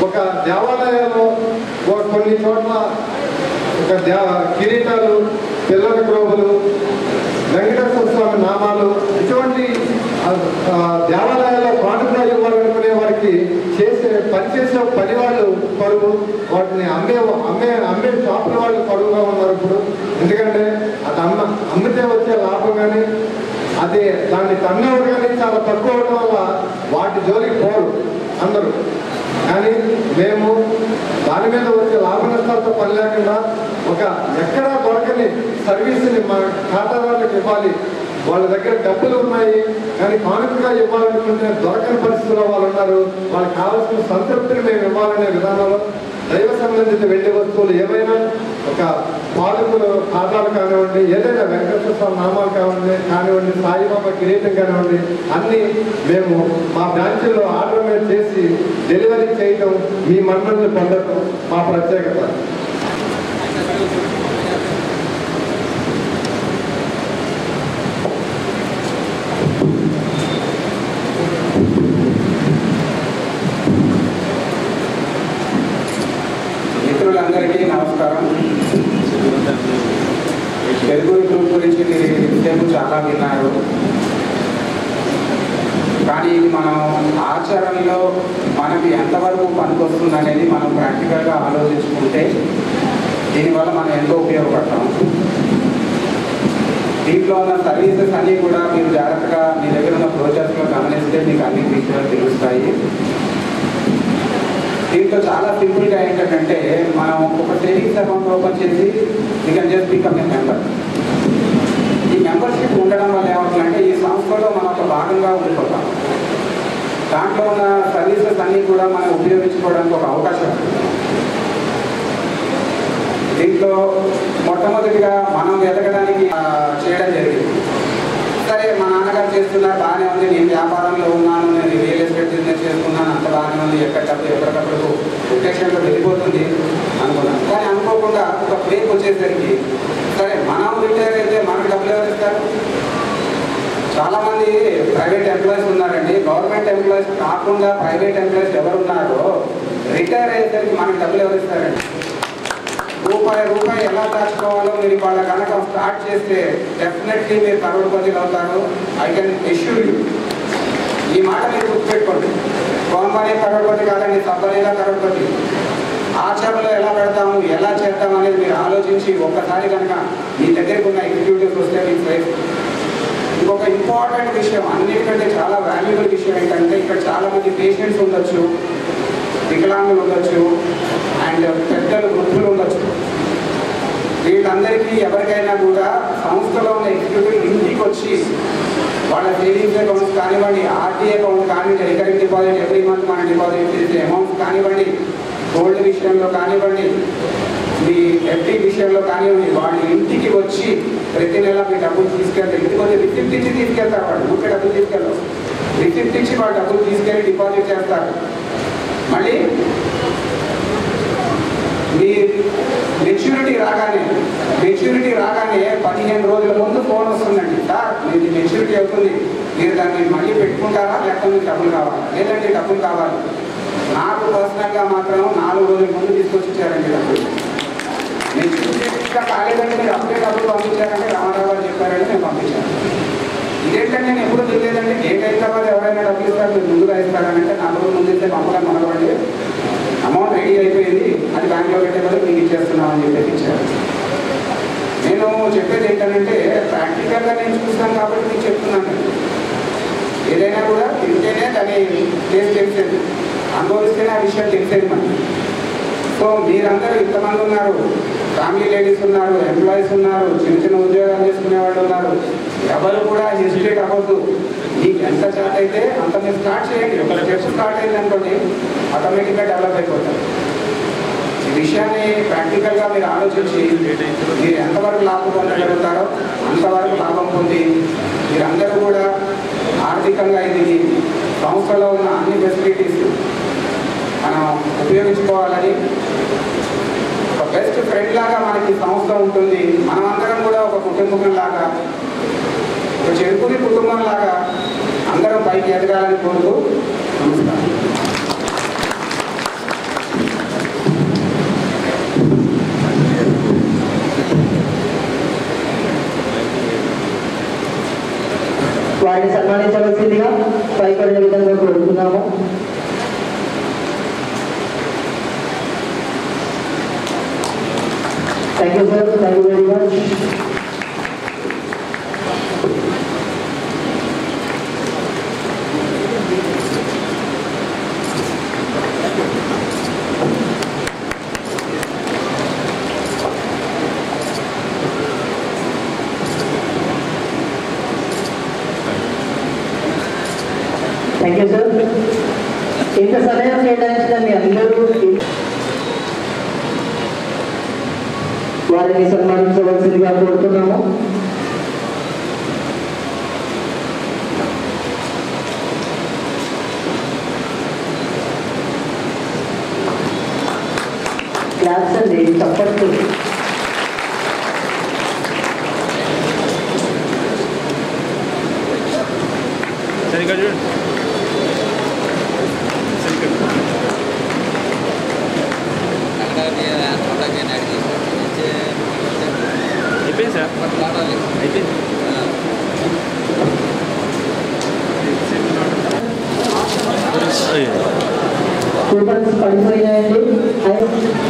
ఒక దేవాలయాల్లో ఒక కొన్ని చోట్ల ఒక దే కిరీటాలు పిల్లల గ్రోబులు వెంకటేశ్వర స్వామి నామాలు ఇటువంటి ఆ, ఆ, దేవాలయాల్లో కానుక ఇవ్వాలనుకునే వారికి చేసే పనిచేసే పని వాళ్ళు పరువు వాటిని అమ్మే అమ్మే అమ్మే షాపుల వాళ్ళు పరువుగా ఉన్నారు ఇప్పుడు ఎందుకంటే అది అమ్మ అమ్మితే వచ్చే లాభం కానీ అది దాన్ని తమ్మేవారు కానీ చాలా తక్కువ అవడం వల్ల వాటి జోలికి పోరు అందరూ కానీ మేము దాని మీద వచ్చే లాభ నష్టాలతో పని లేకుండా ఒక ఎక్కడా దొరకని సర్వీస్ని మా ఖాతాదారులకు ఇవ్వాలి వాళ్ళ దగ్గర డబ్బులు ఉన్నాయి కానీ కానుకగా ఇవ్వాలనుకుంటే దొరకని పరిస్థితుల్లో వాళ్ళు ఉన్నారు వాళ్ళకి కావాల్సిన సంతృప్తిని మేము ఇవ్వాలనే విధానంలో దైవ సంబంధిత వెండి వస్తువులు ఏవైనా ఒక పాలకులు ఖాతాలు కానివ్వండి ఏదైనా వెంకటేశ్వర స్వామి నామాలు కానివ్వండి కానివ్వండి సాయిబాబా కిరీటం కానివ్వండి అన్నీ మేము మా బ్రాంచీలో ఆర్డర్ మీద చేసి డెలివరీ చేయటం మీ మన్నల్ని పొందటం మా ప్రత్యేకత మిత్రులందరికీ నమస్కారం తెలుగు గ్రూప్ గురించి మీరు ఇంతకు చాలా విన్నారు కానీ ఇది మనం ఆచరణలో మనకి ఎంతవరకు పనికొస్తుంది అనేది మనం ప్రాక్టికల్గా ఆలోచించుకుంటే దీనివల్ల మనం ఎంతో ఉపయోగపడతాం దీంట్లో ఉన్న సర్వీసెస్ అన్నీ కూడా మీరు జాగ్రత్తగా మీ దగ్గర ఉన్న ప్రోజెక్ట్స్లో గమనిస్తే మీకు అన్ని విషయాలు తెలుస్తాయి దీంట్లో చాలా సింపుల్గా ఏంటంటే మనం ఒక సేవింగ్స్ అకౌంట్ ఓపెన్ చేసి you can just become a member ఈ మెంబర్షిప్ ఉండడం వల్ల ఏమవుతుందంటే ఈ సంస్థలో మనం ఒక భాగంగా ఉండిపోతాం దాంట్లో ఉన్న సర్వీసెస్ అన్నీ కూడా మనం ఉపయోగించుకోవడానికి ఒక అవకాశం ఉంటుంది దీంట్లో మొట్టమొదటిగా మనం ఎదగడానికి ఆ, చేయడం జరిగింది సరే మా నాన్నగారు చేస్తున్నారు బాగానే ఉంది నేను వ్యాపారంలో ఉన్నాను నేను రియల్ ఎస్టేట్ బిజినెస్ చేస్తున్నాను అంత బాగానే ఉంది ఎక్కడికప్పుడు ఎక్కడికప్పుడు ఉద్దేశంలో వెళ్ళిపోతుంది అనుకున్నాను కానీ అనుకోకుండా ఒక బ్రేక్ వచ్చేసరికి సరే మనం రిటైర్ అయితే మనకు డబ్బులు ఎవరు ఇస్తారు చాలా మంది ప్రైవేట్ ఎంప్లాయీస్ ఉన్నారండి గవర్నమెంట్ ఎంప్లాయీస్ కాకుండా ప్రైవేట్ ఎంప్లాయీస్ ఎవరు ఉన్నారో రిటైర్ అయ్యేసరికి మనకు డబ్బులు ఎవరు ఇస్తారండి రూపాయి రూపాయి ఎలా దాచుకోవాలో మీరు వాళ్ళ కనుక స్టార్ట్ చేస్తే డెఫినెట్లీ మీరు కరోడ్పతిలు అవుతారు ఐ కెన్ ఇష్యూ యూ ఈ మాట మీరు గుర్తుపెట్టుకోండి కోంబనే కరోడ్పతి కాదండి సబ్బనేగా కరోడ్పతి ఆచరణలో ఎలా పెడతాము ఎలా చేద్దాం అనేది మీరు ఆలోచించి ఒక్కసారి కనుక మీ దగ్గరకు ఉన్న ఎగ్జిక్యూటివ్స్ వస్తే మీకు లైఫ్ ఇంకొక ఇంపార్టెంట్ విషయం అన్నిటికంటే చాలా వాల్యుబుల్ విషయం ఏంటంటే ఇక్కడ చాలా మంది పేషెంట్స్ ఉండొచ్చు వికలాంగులు ఉండొచ్చు అండ్ పెద్దలు వృద్ధులు ఉండొచ్చు వీళ్ళందరికీ ఎవరికైనా కూడా సంస్థలో ఉన్న ఎగ్జిక్యూటివ్ ఇంటికి వచ్చి వాళ్ళ సేవింగ్స్ అకౌంట్స్ కానివ్వండి ఆర్డీ అకౌంట్ కానివ్వండి రికరింగ్ డిపాజిట్ ఎవ్రీ మంత్ మనం డిపాజిట్ చేసే అమౌంట్స్ కానివ్వండి గోల్డ్ విషయంలో కానివ్వండి మీ ఎఫ్టీ విషయంలో కానివ్వండి వాళ్ళు ఇంటికి వచ్చి ప్రతి నెల మీ డబ్బులు తీసుకెళ్తారు ఇంటికి వచ్చి రిసిప్ట్ ఇచ్చి తీసుకెళ్తారు వాళ్ళు ఊరికే డబ్బులు తీసుకెళ్ళరు రిసిప్ట్ ఇచ్చి వాళ్ళు డబ్బులు తీసుకెళ్ళి డిపాజిట్ చేస్తారు మళ్ళీ మీ మెచ్యూరిటీ రాగానే మెచ్యూరిటీ రాగానే పదిహేను రోజుల ముందు ఫోన్ వస్తుందండి సార్ మీది మెచ్యూరిటీ అవుతుంది మీరు దాన్ని మళ్ళీ పెట్టుకుంటారా లేకపోతే మీకు డబ్బులు కావాలా లేదంటే డబ్బులు కావాలి నాకు పర్సనల్గా మాత్రం నాలుగు రోజుల ముందు తీసుకొచ్చి ఇచ్చారండి డబ్బులు మెచ్యూరిటీ ఇంకా కాలేదంటే మీరు అప్పుడే డబ్బులు పంపించారంటే రామారావు గారు చెప్పారని నేను పంపించాను ఇదేంటంటే నేను ఎప్పుడు తెలియదండి డేట్ అయిన తర్వాత ఎవరైనా డబ్బులు ఇస్తారు మీరు ముందుగా ఇస్తారనంటే నాలుగు రోజులు ముందు ఇస్తే పంపడం మనకండి అమౌంట్ రెడీ అయిపోయింది అది బ్యాంక్లో పెట్టే బదులు మీకు ఇచ్చేస్తున్నామని చెప్పేసి ఇచ్చారు నేను చెప్పేది ఏంటంటే ప్రాక్టికల్గా నేను చూస్తాను కాబట్టి మీకు చెప్తున్నాను ఏదైనా కూడా తింటేనే దాని టేస్ట్ తెలిసేది అనుభవిస్తేనే ఆ విషయం తెలిసేది మనకి సో మీరందరూ ఇంతమంది ఉన్నారు ఫ్యామిలీ లేడీస్ ఉన్నారు ఎంప్లాయీస్ ఉన్నారు చిన్న చిన్న ఉద్యోగాలు చేసుకునే వాళ్ళు ఉన్నారు ఎవరు కూడా హెసిటేట్ అవ్వద్దు మీకు ఎంత స్టార్ట్ అయితే అంత మీరు స్టార్ట్ చేయండి ఒక స్టెప్ స్టార్ట్ అయింది అనుకోండి ఆటోమేటిక్గా డెవలప్ అయిపోతారు ఈ విషయాన్ని ప్రాక్టికల్గా మీరు ఆలోచించి మీరు ఎంతవరకు లాభం పొందగలుగుతారో అంతవరకు లాభం పొంది మీరందరూ కూడా ఆర్థికంగా ఇది సంస్థలో ఉన్న అన్ని ఫెసిలిటీస్ మనం ఉపయోగించుకోవాలని ఒక బెస్ట్ ఫ్రెండ్ లాగా మనకి ఈ సంస్థ ఉంటుంది మనమందరం కూడా ఒక కుటుంబం లాగా ఒక చెరుకుని కుటుంబం లాగా అందరం పైకి ఎదగాలని కోరుతూ నమస్కారం పైపడిన విధంగా కోరుతున్నాము thank you sir thank you very much thank you sir ఇంత సమయం కేటాయించిన మీ అందరూ వారిని సన్మానించవలసిందిగా కోరుతున్నాము క్లాప్స్ అండి చప్పట్లు సరిగ్గా చూడండి సరిగ్గా అయిపోయింది సార్ అయిపోయింది అయ్యో. కూపన్స్ పడిపోయినాయండి అవి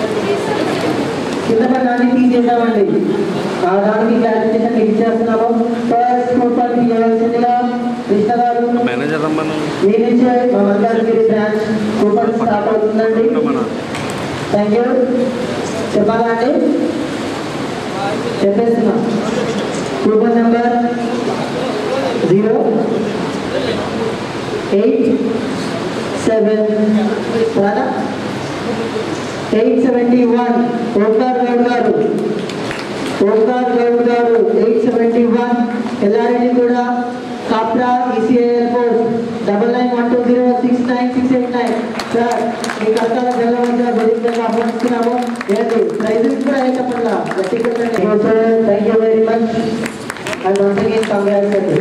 కింద పడినాన్ని తీసేద్దామండి ఆ దానికి క్లారిఫికేషన్ మీకు ఇచ్చేస్తున్నాము ఫస్ట్ కూపన్ తీయవలసిందిగా కృష్ణ గారు మేనేజర్ రమ్మను మీ నుంచే మా మంగళగిరి బ్రాంచ్ కూపన్ స్టార్ట్ అవుతుందండి రమ్మన్నా థ్యాంక్ యూ చెప్పాలా అండి చెప్పేస్తున్నా coupon number zero eight seven కదా eight seventy one Omkar Goud garu Omkar Goud garu eight seventy one ఎల్ఆర్ఎడి కూడా Kapra ECI airport double nine one two zero six nine six eight nine sir మీ కష్టాల జల్ల మధ్య వేదికగా ఆహ్వానిస్తున్నాము ఏంటి ప్రైజెస్ కూడా అయ్యేటప్పుడు గట్టిగా thank you very much and once again congrats అండి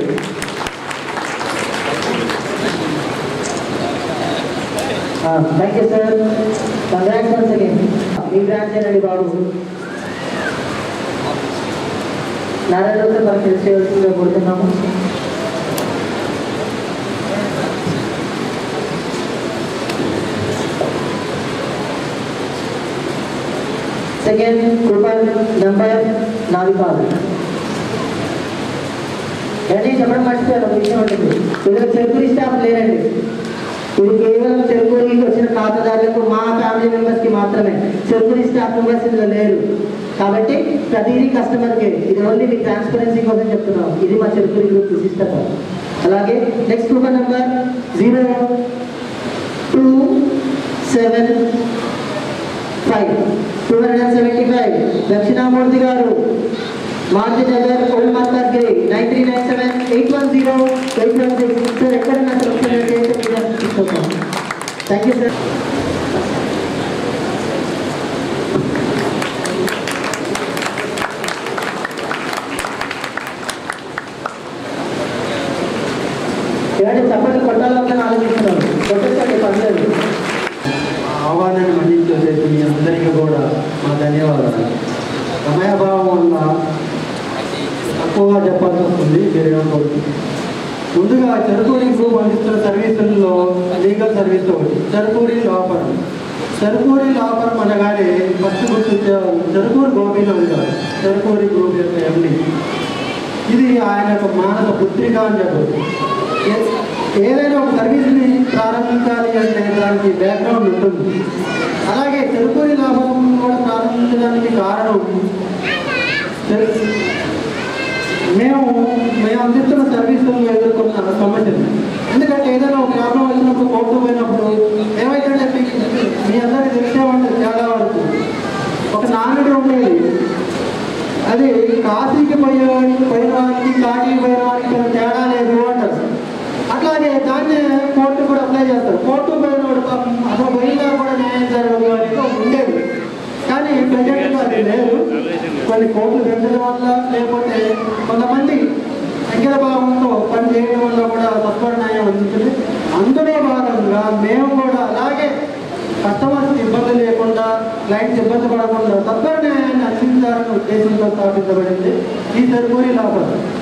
thank you sir congrats once again మీ బ్రాంచ్ అండి బాబు నారాయణతో మనం హెల్ప్ చేయవలసిందిగా కోరుతున్నాము సెకండ్ కూపన్ నంబర్ నాలుగు కాదు ఏంటి చెప్పడం మర్చిపోయాను ఒక విషయం ఉంటుంది ఇందులో చెరుకురి స్టాఫ్ లేరండి ఇది కేవలం చెరుకూరికి వచ్చిన ఖాతాదారులకు మా ఫ్యామిలీ మెంబర్స్ కి మాత్రమే చెరుకూరి స్టాఫ్ మెంబర్స్ ఇందులో లేరు కాబట్టి ప్రతిదీ కస్టమర్కే ఇది ఓన్లీ మీ ట్రాన్స్పరెన్సీ కోసం చెప్తున్నాం ఇది మా చెరుకూరి గ్రూప్ సిస్టమ్ అలాగే next coupon number zero two seven five two hundred and seventy five Dakshinamurthy garu Maruthi Nagar old market Giri nine three nine seven eight one zero eight one six sir ఎక్కడన్నా తీసుకుంటాం థ్యాంక్ యూ సార్ ఏమంటే చెప్పండి కొట్టాలని ఆలోచిస్తున్నాను కొట్టేసండి పర్లేదు ఆహ్వానాన్ని మన్నించేసేసి మీ అందరికీ కూడా మా ధన్యవాదాలు సమయభావం వల్ల తక్కువగా చెప్పాల్సి వస్తుంది మీరేమనుకోవచ్చు ముందుగా చెరుకూరి గ్రూప్ అందిస్తున్న సర్వీసుల్లో లీగల్ సర్వీస్ ఒకటి చెరుకూరి లాఫర్మ్ చెరుకూరి లాఫర్మ్ అనగానే ఫస్ట్ గుర్తొచ్చే చెరుకూరి గోపీనాథ్ గారు చెరుకూరి గ్రూప్ యొక్క ఎండి ఇది ఆయన యొక్క మానవ పుత్రిక అని చెప్పచ్చు ఏ- ఏదైనా ఒక సర్వీస్ని ప్రారంభించాలి అంటే దానికి బ్యాక్గ్రౌండ్ ఉంటుంది అలాగే చెరుకూరి లాభం కూడా ప్రారంభించడానికి కారణం చెరు- మేము మేము అందిస్తున్న సర్వీసుల్లో ఎదుర్కొన్న సమస్యలు ఎందుకంటే ఏదైనా ఒక ప్రాబ్లం వచ్చినప్పుడు కోర్టు పోయినప్పుడు ఏమైతుందంటే మీకు మీ అందరికీ తెలిసే ఉంటుంది చాలా వరకు ఒక నానుడు ఉండేది అది కాశీకి పోయే పోయిన వారికి కాశీకి పోయిన వారికి పెద్ద తేడా లేదు అంటారు అట్లాగే దాన్ని కోర్టు కూడా అప్లై చేస్తారు కోర్టు పోయిన వాడు పాపం అసలు పోయినా కూడా న్యాయం జరగదు అనేది ఒకటి ఉండేది కానీ ప్రజెంట్ అది లేదు కొన్ని కోర్టులు పెంచడం వల్ల లేకపోతే కొంతమంది అంకిత భావంతో పని చేయడం వల్ల కూడా తత్వర న్యాయం అందుతుంది అందులో భాగంగా మేము కూడా అలాగే కస్టమర్స్ ఇబ్బంది లేకుండా క్లయింట్స్ ఇబ్బంది పడకుండా తత్వర న్యాయాన్ని అందించాలనే ఉద్దేశంతో స్థాపించబడింది ఈ సరిపోయి లాభం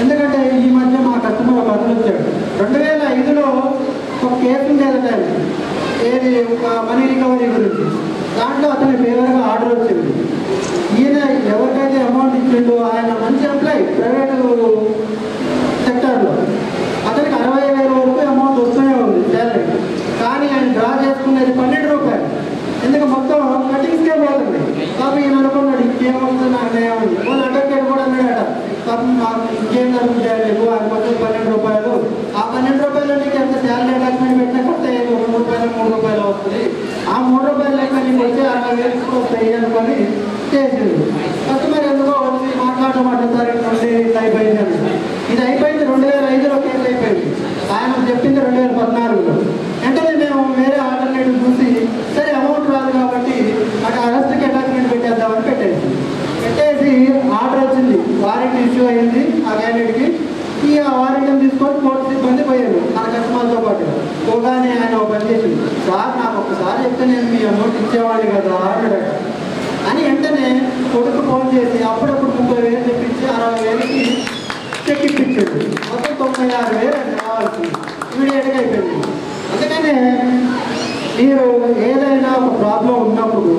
ఎందుకంటే ఈ మధ్య మా కస్టమర్ ఒక అతను వచ్చాడు రెండు వేల ఐదులో ఒక కేసు ఉండేదట ఆయనకి. ఏది ఒక మనీ రికవరీ గురించి దాంట్లో అతని ఫేవర్గా ఆర్డర్ వచ్చింది ఈయన ఎవరికైతే అమౌంట్ ఇచ్చిండో ఆయన మంచి ఎంప్లాయ్ ప్రైవేటు సెక్టార్లో అతనికి అరవై వేల వరకు అమౌంట్ వస్తూనే ఉంది శాలరీ కానీ ఆయన డ్రా చేసుకునేది పన్నెండు రూపాయలు ఎందుకు మొత్తం కటింగ్స్కే పోతుంది పాపం ఈయన అనుకున్నాడు ఇంకేమవుతుంది నాకు ఏముంది వాళ్ళు అడ్వకేట్ కూడా అన్నాడట పాపం మాకు ఇంకేం జరుగుతుంది నీకు ఆయన కొంచెం పన్నెండు రూపాయలు ఆ పన్నెండు రూపాయలు నీకు ఎంత శాలరీ అటాచ్మెంట్ పెట్టినా కొత్త ఐదు రెండు రూపాయలు మూడు రూపాయలు వస్తుంది ఆ మూడు రూపాయలు లెక్క నీకు వచ్చి అరవై వేలు వస్తాయి అనుకొని చేసింది కస్టమర్ ఎందుకో వచ్చి మాట్లాడటం మాట్లాడతారు నుండి ఇట్లా అయిపోయింది అని ఇది అయిపోయింది రెండు వేల ఐదులో కేసు అయిపోయింది ఆయన చెప్పింది రెండు వేల పద్నాలుగులో వెంటనే మేము వేరే ఆల్టర్నేటివ్ చూసి సరే అమౌంట్ రాదు కాబట్టి అటు అరెస్ట్కి అటాచ్మెంట్ పెట్టేద్దామని పెట్టేసి పెట్టేసి ఆర్డర్ వచ్చింది వారెంట్ ఇష్యూ అయింది ఆ క్యాండిడేట్కి ఈ ఆ వారెంట్ని తీసుకొని కోర్టు సిబ్బంది పోయారు మన కస్టమర్తో పాటు పోగానే ఆయన ఒక పని చేసింది సార్ నాకు ఒకసారి చెప్తే నేను మీ అమౌంట్ ఇచ్చేవాడిని కదా అన్నాడట అని వెంటనే కొడుకు ఫోన్ చేసి అప్పుడప్పుడు ముప్పై వేలు తెప్పించి అరవై వేలకి చెక్ ఇప్పించాడు మొత్తం తొంభై ఆరు వేలు అండి రావాల్సింది ఇమీడియట్గా అయిపోయింది అందుకనే మీరు ఏదైనా ఒక ప్రాబ్లం ఉన్నప్పుడు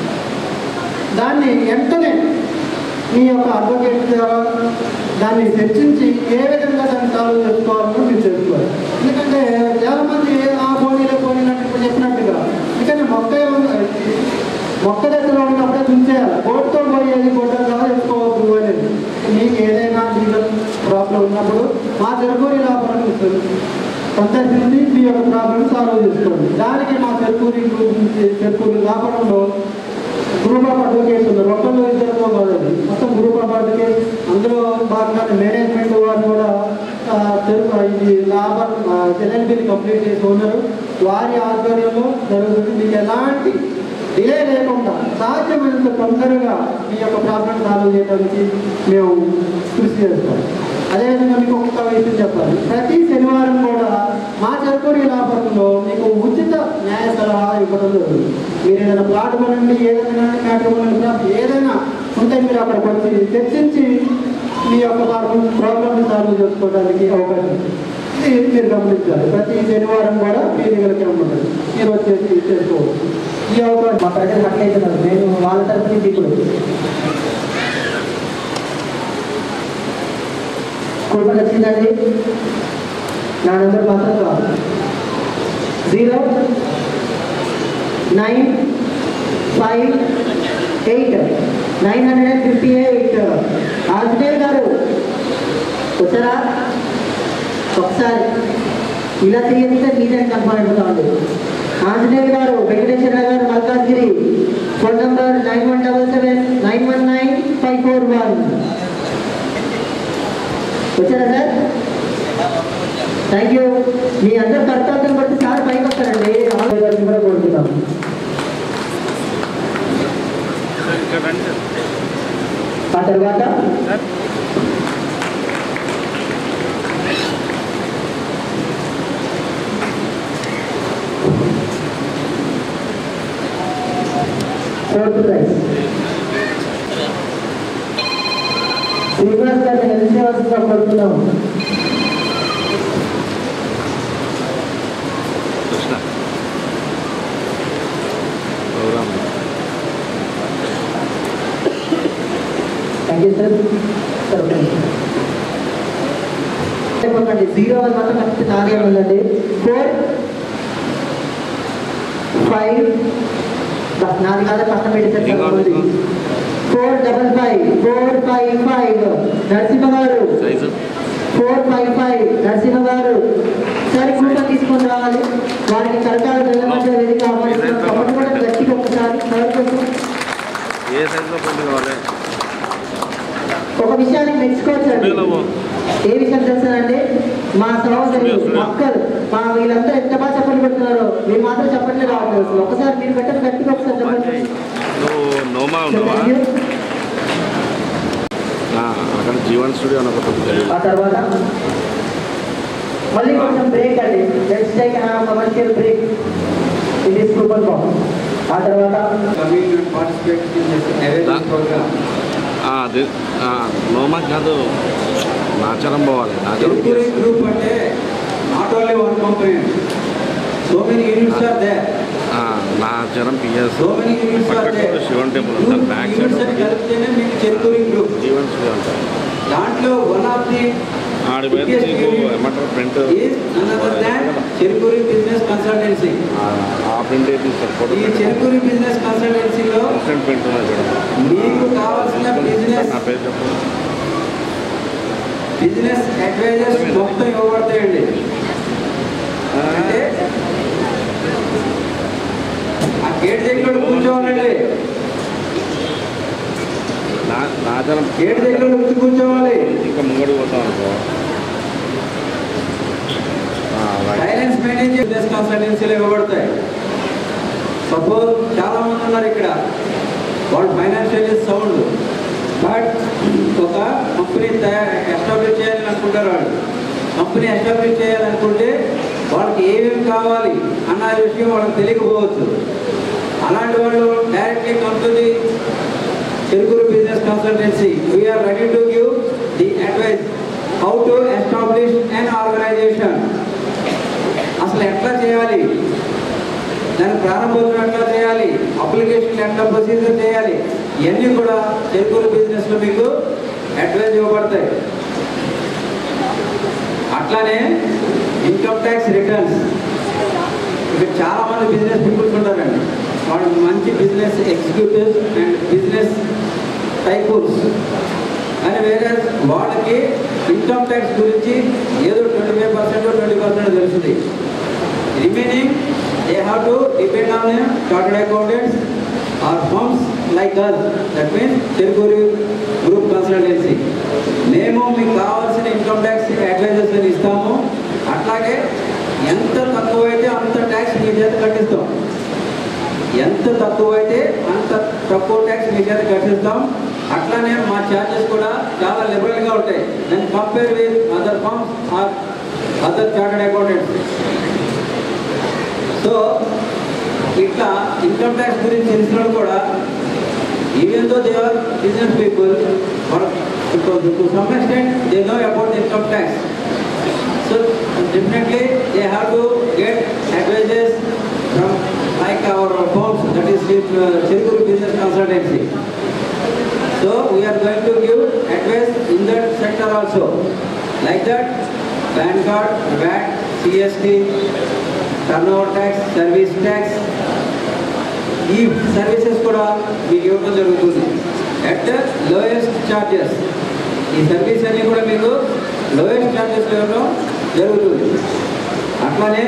దాన్ని వెంటనే మీ యొక్క అడ్వకేట్ ద్వారా దాన్ని చర్చించి ఏ విధంగా దాన్ని సాల్వ్ చేసుకోవాలో మీరు తెలుసుకోవాలి ఎందుకంటే చాలా మంది ఆ పోనీలో పోనీలంటే ఇప్పుడు చెప్పినట్టుగా ఎందుకంటే మొక్క ఏమన్నా- మొక్క దశలో ఉన్నప్పుడే తుంచేయాలి కోర్టుతో పోయేది కోర్టు ద్వారా తెచ్చుకోవద్దు అనేది మీకు ఏదైనా లీగల్ ప్రాబ్లం ఉన్నప్పుడు మా తెలుగురి లాభం సందర్శించి మీ యొక్క ప్రాబ్లం సాల్వ్ చేసుకోండి దానికి మా తెలుగురి గురించి తెలుగురి లాభంలో గ్రూప్ ఆఫ్ అడ్వకేట్స్ ఉన్నారు ఒకళ్ళు ఇద్దరితో కాదండి మొత్తం గ్రూప్ ఆఫ్ అడ్వకేట్ అందులో భాగంగా మేనేజ్మెంట్ వారు కూడా ఆ, తెలుగు ఇది లాభ ఎల్ఎల్బిని కంప్లీట్ చేసి ఉన్నారు వారి ఆధ్వర్యంలో జరుగుతుంది మీకు ఎలాంటి డిలే లేకుండా సాధ్యమైనంత తొందరగా మీ యొక్క ప్రాబ్లం సాల్వ్ చేయడానికి మేము కృషి చేస్తాం అదేవిధంగా మీకు ఒక్క విషయం చెప్పాలి ప్రతి శనివారం కూడా మా చర్కూరి లాభంలో మీకు ఉచిత న్యాయ సలహా ఇవ్వడం జరుగుతుంది మీరు ఏదైనా ప్లాట్ కొనండి ఏదైనా మ్యాటర్ కొనండి ఏదైనా ఉంటే మీరు అక్కడికి వచ్చి చర్చించి మీ యొక్క ప్రాబ్లం ప్రాబ్లమ్ని సాల్వ్ చేసుకోవడానికి అవకాశం ఉంది. ఇది మీరు గమనించాలి ప్రతి శనివారం కూడా మీ దగ్గరికి ఉంటుంది మీరు వచ్చేసి చేసుకోవచ్చు ఈ అవకాశం మా ప్రజలు అట్లయితున్నారు నేను వాళ్ళ తరఫు నుంచి ఇప్పుడు కూపన్ వచ్చిందండి నా నెంబర్ మాత్రం కాదు zero nine five eight nine hundred and fifty eight Anjaneyulu garu వచ్చారా ఒకసారి ఇలా చేయకపోతే మీరే confirm అయిపోతామండి Anjaneyulu garu Venkateswara garu Malkajgiri phone number nine one double seven nine one nine five four one వచ్చారా సార్ థ్యాంక్ యూ మీ అందరు కర్తవ్యం బట్టి సార్ పైకి వస్తారండి ఆంజనేయులు గారిని కూడా కోరుతున్నాం సార్ ఇక్కడ రండి సార్ ఆ తర్వాత సార్ ఫోర్త్ ప్రైజ్ శ్రీనివాస్ గారిని హెల్త్ సేవస్గా కోరుతున్నాము Krishna program thank you sir sir అయిపోకండి జీరో అని మాత్రం కరెక్ట్ నాదే ఉందండి ఫోర్ ఫైవ్ నాది కాదు పక్కన పెట్టి ఇంకా సార్ ఇంకా. Four double five four five five Narasimha garu size four five five Narasimha garu సరే కూపన్ తీసుకొని రావాలి వారికి కరకాల మధ్య వేదిక ఆహ్వానిస్తున్నాం కాబట్టి కూడా గట్టిగా ఒకసారి సార్ కోసం ఏ సైజులో పండుగ కావాలి ఒక విషయాన్ని మెచ్చుకోవచ్చండి పండుగలో పో. ఏ విషయం తెలుసానండి మా సహోదరి అక్కలు మా వీళ్ళందరూ ఎంత బాగా చెప్పలు పెడుతున్నారో మీరు మాత్రం చెప్పట్లే రావట్లేదు అసలు ఒకసారి మీరు పెట్టండి గట్టిగా ఒకసారి చెప్పండి నువ్వు నోమా ఉన్నావా Thank you. ఆ, అక్కడ జీవన్ స్టూడియో అని ఒకటి ఉంది. ఆ తర్వాత మళ్ళీ కొంచెం బ్రేక్ అండి let's take commercial break it is super box ఆ తర్వాత coming and participate in this awareness Da- program. ఆ, అది ఆ, నోమా కాదు నాచరం పోవాలి నాచరం Mercury Group అంటే not only one company. So many units are there. ఆ, Nacharam PS So many units are there. Shivan temple ఉంది సార్ బ్యాక్ Units అని సైడ్ కలిపితేనే మీకు చెరుకూరి గ్రూప్ జీవన్ స్టూడియో ఉంటుంది దాంట్లో వన్ ఆఫ్ ది ఆడి మీద నీకు ఏమంటారు print is another than Cherukuri business consultancy ఆ ప్రింట్ అయితే సార్ ఫోటో ఈ చెరుకూరి బిజినెస్ కన్సల్టెన్సీలో ఇన్స్టెంట్ ప్రింట్ ఉన్నది చూడండి మీకు కావాల్సిన బిజినెస్ నా పేరు చెప్పండి బిజినెస్ అడ్వైజర్స్ మొత్తం ఇవ్వబడతాయండి అంటే ఆ గేట్ దగ్గర కూర్చోవాలండి నా నాచరం గేట్ దగ్గర వచ్చి కూర్చోవాలి ఇంకా ముంగడు పోతాం అనుకో ఆ, రైట్. సైలెన్స్ మెయింటైన్ చేసి బిజినెస్ కన్సల్టెన్సీలు ఇవ్వబడతాయి సపోజ్ చాలా మంది ఉన్నారు ఇక్కడ వాళ్ళు ఫైనాన్షియల్ సౌండ్ బట్ ఒక కంపెనీ తయారు ఎస్టాబ్లిష్ చేయాలని అనుకుంటారు వాళ్ళు కంపెనీ ఎస్టాబ్లిష్ చేయాలనుకుంటే వాళ్ళకి ఏమేమి కావాలి అన్న విషయం వాళ్ళకి తెలియకపోవచ్చు అలాంటి వాళ్ళు directly company Cherukuru business consultancy we are ready to give the advice how to establish an organisation అసలు ఎట్లా చేయాలి దాని ప్రారంభోత్సవం ఎట్లా చేయాలి అప్లికేషన్ ఎట్లా ప్రొసీజర్ చేయాలి ఇవన్నీ కూడా చెరుకూరు బిజినెస్లో మీకు అడ్వైజ్ ఇవ్వబడతాయి అట్లానే ఇన్కమ్ ట్యాక్స్ రిటర్న్స్ ఇక్కడ చాలా మంది బిజినెస్ పీపుల్స్ ఉంటారండి వాళ్ళు మంచి business executives and business tycoons కానీ వేరే వాళ్ళకి ఇన్కమ్ ట్యాక్స్ గురించి ఏదో twenty five percent twenty percent తెలుస్తుంది remaining they have to depend on chartered accountants or firms like us that means Cherukuri group consultancy మేము మీకు కావాల్సిన ఇన్కమ్ ట్యాక్స్ అడ్వైజర్స్ అని ఇస్తాము అట్లాగే ఎంత తక్కువైతే అంత ట్యాక్స్ మీ చేత కట్టిస్తాం ఎంత తక్కువైతే అంత తక్కువ ట్యాక్స్ మీ చేత కట్టిస్తాం అట్లానే మా ఛార్జెస్ కూడా చాలా లిబరల్గా ఉంటాయి దాన్ని compare with other firms or other chartered accountants so ఇట్లా ఇన్కమ్ ట్యాక్స్ గురించి తెలిసిన వాళ్ళు కూడా even though they are business people to some extent they know about income tax so definitely they have to get advices from like our phones that is Cherukuru business consultancy so we are going to give advice in that sector also like that pan card VAT CST turnover tax service tax ఈ services కూడా మీకు ఇవ్వడం జరుగుతుంది at lowest charges ఈ service అన్ని కూడా మీకు lowest charges ఇవ్వడం జరుగుతుంది అట్లానే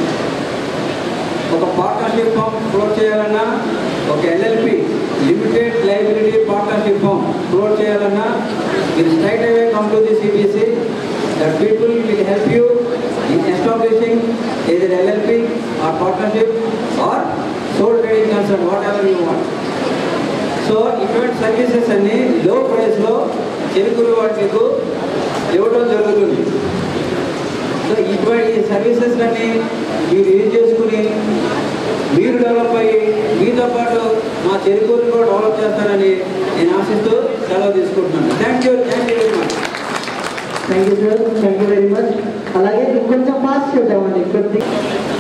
ఒక పార్ట్నర్షిప్ ఫామ్ క్లోజ్ చేయాలన్నా ఒక LLP limited liability partnership firm close చేయాలన్నా మీరు straight away come to the CBC that people will help you in establishing either LLP or partnership or sole trading concern whatever you want so ఇటువంటి services అన్ని లో ప్రైస్లో చెరుకులు వాటికి ఇవ్వడం జరుగుతుంది so ఇటువంటి ఈ సర్వీసెస్ అన్ని మీరు యూజ్ చేసుకుని మీరు డెవలప్ అయ్యి మీతో పాటు మా చెరుకుని కూడా డెవలప్ చేస్తారని నేను ఆశిస్తూ సెలవు తీసుకుంటున్నాను thank you thank you very much thank you sir thank you very much అలాగే ఇంకొంచెం ఫాస్ట్ చేద్దామండి కొద్ది